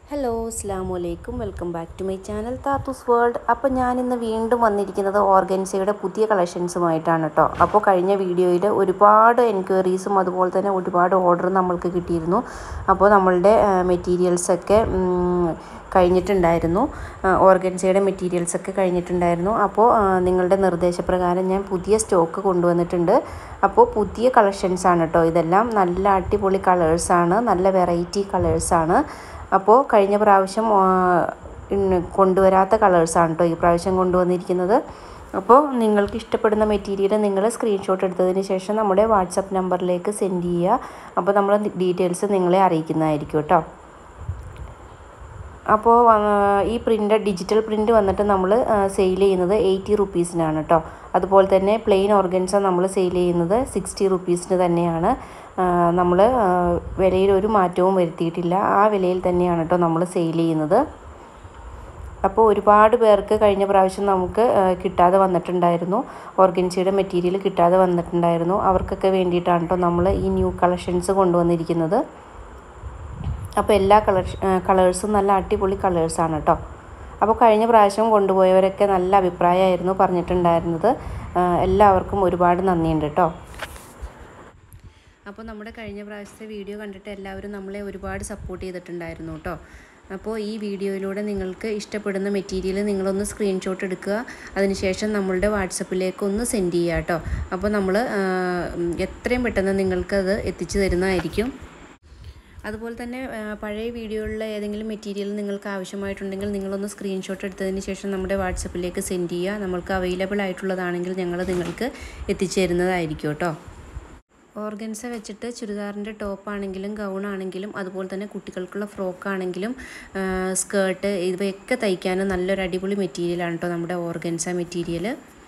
hello അസ്സാം വലൈക്കും welcome back to my channel Thathus world അപ്പോൾ ഞാനിന്ന് വീണ്ടും വന്നിരിക്കുന്നത് ഓർഗൻസയുടെ പുതിയ കളക്ഷൻസുമായിട്ടാണ് കേട്ടോ അപ്പോൾ കഴിഞ്ഞ വീഡിയോയിൽ ഒരുപാട് എൻക്വയറീസും അതുപോലെ തന്നെ ഒരുപാട് ഓർഡർ നമ്മൾക്ക് കിട്ടിയിരുന്നു അപ്പോൾ നമ്മളുടെ മെറ്റീരിയൽസൊക്കെ കഴിഞ്ഞിട്ടുണ്ടായിരുന്നു ഓർഗൻസയുടെ മെറ്റീരിയൽസൊക്കെ കഴിഞ്ഞിട്ടുണ്ടായിരുന്നു അപ്പോൾ നിങ്ങളുടെ നിർദ്ദേശപ്രകാരം ഞാൻ പുതിയ സ്റ്റോക്ക് കൊണ്ടുവന്നിട്ടുണ്ട് അപ്പോൾ പുതിയ കളക്ഷൻസാണ് കേട്ടോ ഇതെല്ലാം നല്ല അടിപൊളി കളേഴ്സാണ് നല്ല വെറൈറ്റി കളേഴ്സാണ് അപ്പോൾ കഴിഞ്ഞ പ്രാവശ്യം കൊണ്ടുവരാത്ത കളേഴ്സാണ് കേട്ടോ ഈ പ്രാവശ്യം കൊണ്ടുവന്നിരിക്കുന്നത് അപ്പോൾ നിങ്ങൾക്ക് ഇഷ്ടപ്പെടുന്ന മെറ്റീരിയൽ നിങ്ങൾ സ്ക്രീൻഷോട്ട് എടുത്തതിന് ശേഷം നമ്മുടെ വാട്സപ്പ് നമ്പറിലേക്ക് സെൻഡ് ചെയ്യുക അപ്പോൾ നമ്മൾ ഡീറ്റെയിൽസ് നിങ്ങളെ അറിയിക്കുന്നതായിരിക്കും കേട്ടോ അപ്പോൾ ഈ പ്രിൻ്റ് ഡിജിറ്റൽ പ്രിൻ്റ് വന്നിട്ട് നമ്മൾ സെയിൽ ചെയ്യുന്നത് എയ്റ്റി റുപ്പീസിനാണ് കേട്ടോ അതുപോലെ തന്നെ പ്ലെയിൻ ഓർഗൻസ നമ്മൾ സെയിൽ ചെയ്യുന്നത് സിക്സ്റ്റി റുപ്പീസിന് തന്നെയാണ് നമ്മൾ വിലയിൽ ഒരു മാറ്റവും വരുത്തിയിട്ടില്ല ആ വിലയിൽ തന്നെയാണ് കേട്ടോ നമ്മൾ സെയിൽ ചെയ്യുന്നത് അപ്പോൾ ഒരുപാട് പേർക്ക് കഴിഞ്ഞ പ്രാവശ്യം നമുക്ക് കിട്ടാതെ വന്നിട്ടുണ്ടായിരുന്നു ഓർഗൻസിയുടെ മെറ്റീരിയൽ കിട്ടാതെ വന്നിട്ടുണ്ടായിരുന്നു അവർക്കൊക്കെ വേണ്ടിയിട്ടാണ് കേട്ടോ നമ്മൾ ഈ ന്യൂ കളക്ഷൻസ് കൊണ്ടുവന്നിരിക്കുന്നത് അപ്പോൾ എല്ലാ കളർ കളേഴ്സും നല്ല അടിപൊളി കളേഴ്സാണ് കേട്ടോ അപ്പോൾ കഴിഞ്ഞ പ്രാവശ്യം കൊണ്ടുപോയവരൊക്കെ നല്ല അഭിപ്രായമായിരുന്നു പറഞ്ഞിട്ടുണ്ടായിരുന്നത് എല്ലാവർക്കും ഒരുപാട് നന്ദിയുണ്ട് കേട്ടോ അപ്പോൾ നമ്മുടെ കഴിഞ്ഞ പ്രാവശ്യത്തെ വീഡിയോ കണ്ടിട്ട് എല്ലാവരും നമ്മളെ ഒരുപാട് സപ്പോർട്ട് ചെയ്തിട്ടുണ്ടായിരുന്നു കേട്ടോ അപ്പോൾ ഈ വീഡിയോയിലൂടെ നിങ്ങൾക്ക് ഇഷ്ടപ്പെടുന്ന മെറ്റീരിയൽ നിങ്ങളൊന്ന് സ്ക്രീൻഷോട്ട് എടുക്കുക അതിനുശേഷം നമ്മളുടെ വാട്സപ്പിലേക്ക് ഒന്ന് സെൻഡ് ചെയ്യുക കേട്ടോ അപ്പോൾ നമ്മൾ എത്രയും പെട്ടെന്ന് നിങ്ങൾക്കത് എത്തിച്ചു തരുന്നതായിരിക്കും അതുപോലെ തന്നെ പഴയ വീഡിയോയിലുള്ള ഏതെങ്കിലും മെറ്റീരിയൽ നിങ്ങൾക്ക് ആവശ്യമായിട്ടുണ്ടെങ്കിൽ നിങ്ങളൊന്ന് സ്ക്രീൻഷോട്ട് എടുത്തതിന് ശേഷം നമ്മുടെ വാട്സപ്പിലേക്ക് സെൻഡ് ചെയ്യുക നമ്മൾക്ക് അവൈലബിൾ ആയിട്ടുള്ളതാണെങ്കിൽ ഞങ്ങൾ നിങ്ങൾക്ക് എത്തിച്ചു തരുന്നതായിരിക്കും കേട്ടോ ഓർഗൻസ വെച്ചിട്ട് ചുരിദാറിൻ്റെ ടോപ്പാണെങ്കിലും ഗൗണാണെങ്കിലും അതുപോലെ തന്നെ കുട്ടികൾക്കുള്ള ഫ്രോക്കാണെങ്കിലും സ്കേർട്ട് ഇവയൊക്കെ തയ്ക്കാൻ നല്ലൊരു അടിപൊളി മെറ്റീരിയലാണ് കേട്ടോ നമ്മുടെ ഓർഗൻസ മെറ്റീരിയൽ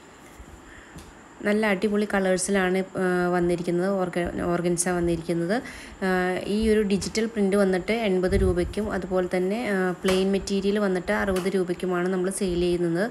നല്ല അടിപൊളി കളേഴ്സിലാണ് വന്നിരിക്കുന്നത് ഓർഗ ഓർഗൻസ വന്നിരിക്കുന്നത് ഈ ഒരു ഡിജിറ്റൽ പ്രിൻ്റ് വന്നിട്ട് എൺപത് രൂപയ്ക്കും അതുപോലെ തന്നെ പ്ലെയിൻ മെറ്റീരിയൽ വന്നിട്ട് അറുപത് രൂപയ്ക്കുമാണ് നമ്മൾ സെയിൽ ചെയ്യുന്നത്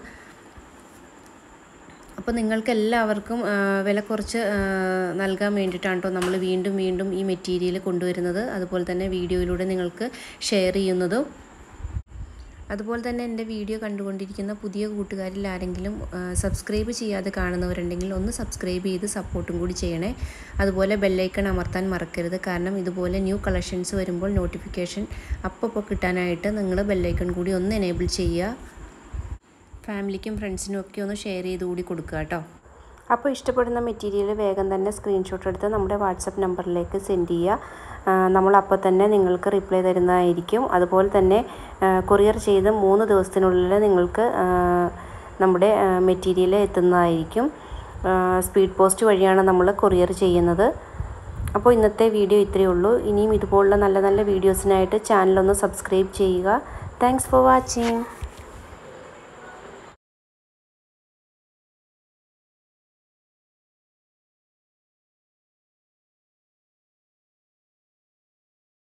അപ്പോൾ നിങ്ങൾക്ക് എല്ലാവർക്കും വില കുറച്ച് നൽകാൻ വേണ്ടിയിട്ടാണ് കേട്ടോ നമ്മൾ വീണ്ടും വീണ്ടും ഈ മെറ്റീരിയൽ കൊണ്ടുവരുന്നത് അതുപോലെ തന്നെ വീഡിയോയിലൂടെ നിങ്ങൾക്ക് ഷെയർ ചെയ്യുന്നതും അതുപോലെ തന്നെ എൻ്റെ വീഡിയോ കണ്ടുകൊണ്ടിരിക്കുന്ന പുതിയ കൂട്ടുകാരിൽ ആരെങ്കിലും സബ്സ്ക്രൈബ് ചെയ്യാതെ കാണുന്നവരുണ്ടെങ്കിൽ ഒന്ന് സബ്സ്ക്രൈബ് ചെയ്ത് സപ്പോർട്ടും കൂടി ചെയ്യണേ അതുപോലെ ബെല്ലൈക്കൺ അമർത്താൻ മറക്കരുത് കാരണം ഇതുപോലെ ന്യൂ കളക്ഷൻസ് വരുമ്പോൾ നോട്ടിഫിക്കേഷൻ അപ്പോൾ കിട്ടാനായിട്ട് നിങ്ങൾ ബെല്ലൈക്കൺ കൂടി ഒന്ന് എനേബിൾ ചെയ്യുക ഫാമിലിക്കും ഫ്രണ്ട്സിനും ഒക്കെ ഒന്ന് ഷെയർ ചെയ്ത് കൂടി കൊടുക്കുക കേട്ടോ അപ്പോൾ ഇഷ്ടപ്പെടുന്ന മെറ്റീരിയൽ വേഗം തന്നെ സ്ക്രീൻഷോട്ട് എടുത്ത് നമ്മുടെ വാട്സപ്പ് നമ്പറിലേക്ക് സെൻഡ് ചെയ്യുക നമ്മൾ അപ്പോൾ തന്നെ നിങ്ങൾക്ക് റിപ്ലൈ തരുന്നതായിരിക്കും അതുപോലെ തന്നെ കൊറിയർ ചെയ്ത് മൂന്ന് ദിവസത്തിനുള്ളിൽ നിങ്ങൾക്ക് നമ്മുടെ മെറ്റീരിയൽ എത്തുന്നതായിരിക്കും സ്പീഡ് പോസ്റ്റ് വഴിയാണ് നമ്മൾ കൊറിയർ ചെയ്യുന്നത് അപ്പോൾ ഇന്നത്തെ വീഡിയോ ഇത്രയേ ഉള്ളൂ ഇനിയും ഇതുപോലുള്ള നല്ല നല്ല വീഡിയോസിനായിട്ട് ചാനലൊന്ന് സബ്സ്ക്രൈബ് ചെയ്യുക താങ്ക്സ് ഫോർ വാച്ചിങ്